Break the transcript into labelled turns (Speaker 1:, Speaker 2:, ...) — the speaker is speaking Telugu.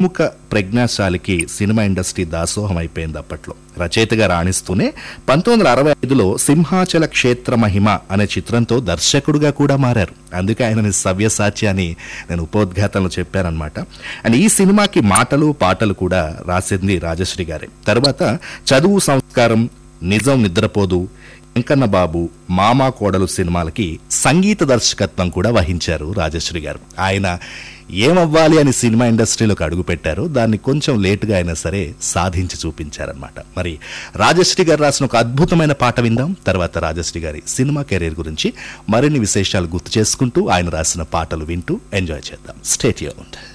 Speaker 1: బహుముఖ ప్రజ్ఞాశాలికి సినిమా ఇండస్ట్రీ దాసోహం అయిపోయింది అప్పట్లో రచయితగా రాణిస్తూనే పంతొమ్మిది వందల అరవై ఐదులో సింహాచల క్షేత్ర మహిమ అనే చిత్రంతో దర్శకుడుగా కూడా మారారు అందుకే ఆయనని సవ్యసాచి అని నేను ఉపోద్ఘాతంలో చెప్పానన్నమాట అండ్ ఈ సినిమాకి మాటలు పాటలు కూడా రాసింది రాజశ్రీ గారే తర్వాత చదువు సంస్కారం నిజం నిద్రపోదు వెంకన్న బాబు మామా కోడలు సినిమాలకి సంగీత దర్శకత్వం కూడా వహించారు రాజశ్రీ గారు ఆయన ఏమవ్వాలి అని సినిమా ఇండస్ట్రీలోకి అడుగుపెట్టారో దాన్ని కొంచెం లేటుగా అయినా సరే సాధించి చూపించారనమాట మరి రాజశ్రీ గారు రాసిన ఒక అద్భుతమైన పాట విందాం తర్వాత రాజశ్రీ గారి సినిమా కెరీర్ గురించి మరిన్ని విశేషాలు గుర్తు చేసుకుంటూ ఆయన రాసిన పాటలు వింటూ ఎంజాయ్ చేద్దాం స్టేట్ యూన్డ్